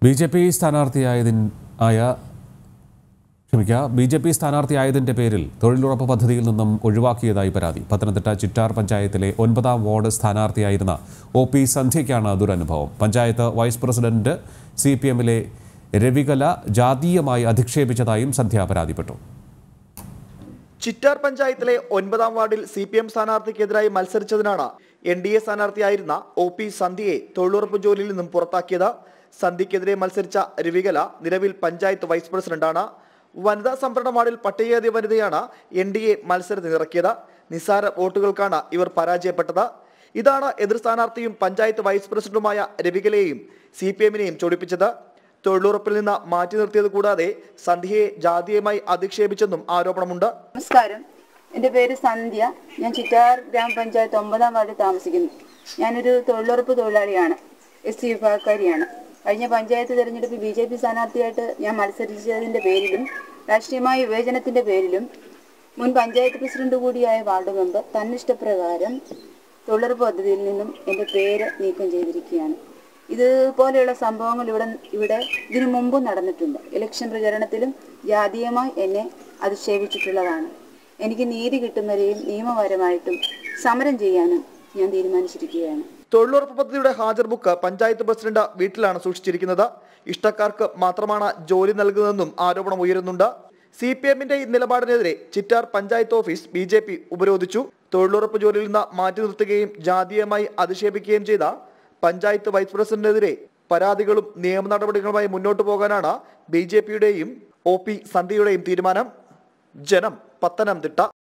B J P സ്ഥാനാർത്ഥിയായതിൻ ആയ ക്ഷമിക്കുക B J P സ്ഥാനാർത്ഥിയായതിൻ്റെ പേരിൽ തൊഴിലുറപ്പ് പദ്ധതിയിൽ നിന്നും ഒഴിവാക്കിയതായി പരാതി പത്തനംതിട്ട ചിറ്റാർ പഞ്ചായത്തിലെ ഒൻപതാം വാർഡ് സ്ഥാനാർത്ഥിയായിരുന്ന ഒ പി സന്ധ്യയ്ക്കാണ് ദുരനുഭവം പഞ്ചായത്ത് വൈസ് പ്രസിഡന്റ് സി പി എമ്മിലെ രവികല ജാതീയമായി അധിക്ഷേപിച്ചതായും സന്ധ്യ പരാതിപ്പെട്ടു ചിറ്റാർ പഞ്ചായത്തിലെ ഒൻപതാം വാർഡിൽ സി പി എം സ്ഥാനാർത്ഥിക്കെതിരായി മത്സരിച്ചതിനാണ് എൻ ഡി എ സ്ഥാനാർത്ഥിയായിരുന്ന ഒ പി സന്ധ്യയെ തൊഴിലുറപ്പ് ജോലിയിൽ നിന്നും പുറത്താക്കിയത് സന്ധ്യക്കെതിരെ മത്സരിച്ച രവികല നിലവിൽ പഞ്ചായത്ത് വൈസ് പ്രസിഡന്റാണ് വനിതാ സംവരണ വാർഡിൽ പട്ടികജാതി വനിതയാണ് എൻ ഡി എ മത്സരത്തിനിറക്കിയത് നിസ്സാര വോട്ടുകൾക്കാണ് ഇവർ പരാജയപ്പെട്ടത് ഇതാണ് എതിർ സ്ഥാനാർത്ഥിയും പഞ്ചായത്ത് വൈസ് പ്രസിഡന്റുമായ രവികലയെയും സി പി എമ്മിനെയും ചൊടിപ്പിച്ചത് തൊഴിലുറപ്പിൽ നിന്ന് മാറ്റി നിർത്തിയത് കൂടാതെ സന്ധ്യയെ ജാതീയമായി അധിക്ഷേപിച്ചെന്നും ആരോപണമുണ്ട് നമസ്കാരം എൻ്റെ പേര് സന്ധ്യ ഞാൻ ചിറ്റാർ ഗ്രാമപഞ്ചായത്ത് ഒമ്പതാം വാർഡിൽ താമസിക്കുന്നു ഞാനൊരു തൊഴിലുറപ്പ് തൊഴിലാളിയാണ് എസ് സി വിഭാഗക്കാരിയാണ് കഴിഞ്ഞ പഞ്ചായത്ത് തെരഞ്ഞെടുപ്പിൽ ബി ജെ പി സ്ഥാനാർത്ഥിയായിട്ട് ഞാൻ മത്സരിച്ചതിൻ്റെ പേരിലും രാഷ്ട്രീയമായ വിവേചനത്തിൻ്റെ പേരിലും മുൻ പഞ്ചായത്ത് പ്രസിഡന്റ് കൂടിയായ വാർഡ് മെമ്പർ തന്നിഷ്ടപ്രകാരം തൊഴിലുറപ്പ് പദ്ധതിയിൽ നിന്നും എൻ്റെ പേര് നീക്കം ചെയ്തിരിക്കുകയാണ് ഇതുപോലെയുള്ള സംഭവങ്ങൾ ഇവിടെ ഇവിടെ ഇതിനു മുമ്പും നടന്നിട്ടുണ്ട് ഇലക്ഷൻ പ്രചരണത്തിലും ജാതീയമായി എന്നെ അധിക്ഷേപിച്ചിട്ടുള്ളതാണ് എനിക്ക് നീതി കിട്ടുന്നവരെയും നിയമപരമായിട്ടും സമരം ചെയ്യാനും ഞാൻ തീരുമാനിച്ചിരിക്കുകയാണ് തൊഴിലുറപ്പ് പദ്ധതിയുടെ ഹാജർ ബുക്ക് പഞ്ചായത്ത് പ്രസിഡന്റ് വീട്ടിലാണ് സൂക്ഷിച്ചിരിക്കുന്നത് ഇഷ്ടക്കാർക്ക് മാത്രമാണ് ജോലി നൽകുന്നതെന്നും ആരോപണം ഉയരുന്നുണ്ട് സി പി എമ്മിന്റെ ഈ നിലപാടിനെതിരെ ചിറ്റാർ പഞ്ചായത്ത് ഓഫീസ് ബി ജെ പി ഉപരോധിച്ചു തൊഴിലുറപ്പ് ജോലിയിൽ നിന്ന് മാറ്റി നിർത്തുകയും ജാതീയമായി അധിക്ഷേപിക്കുകയും ചെയ്ത പഞ്ചായത്ത് വൈസ് പ്രസിഡന്റിനെതിരെ പരാതികളും നിയമ നടപടികളുമായി മുന്നോട്ടു പോകാനാണ് ബി ജെ പിയുടെയും ഒ പി സന്ധ്യയുടെയും തീരുമാനം ജനം പത്തനംതിട്ട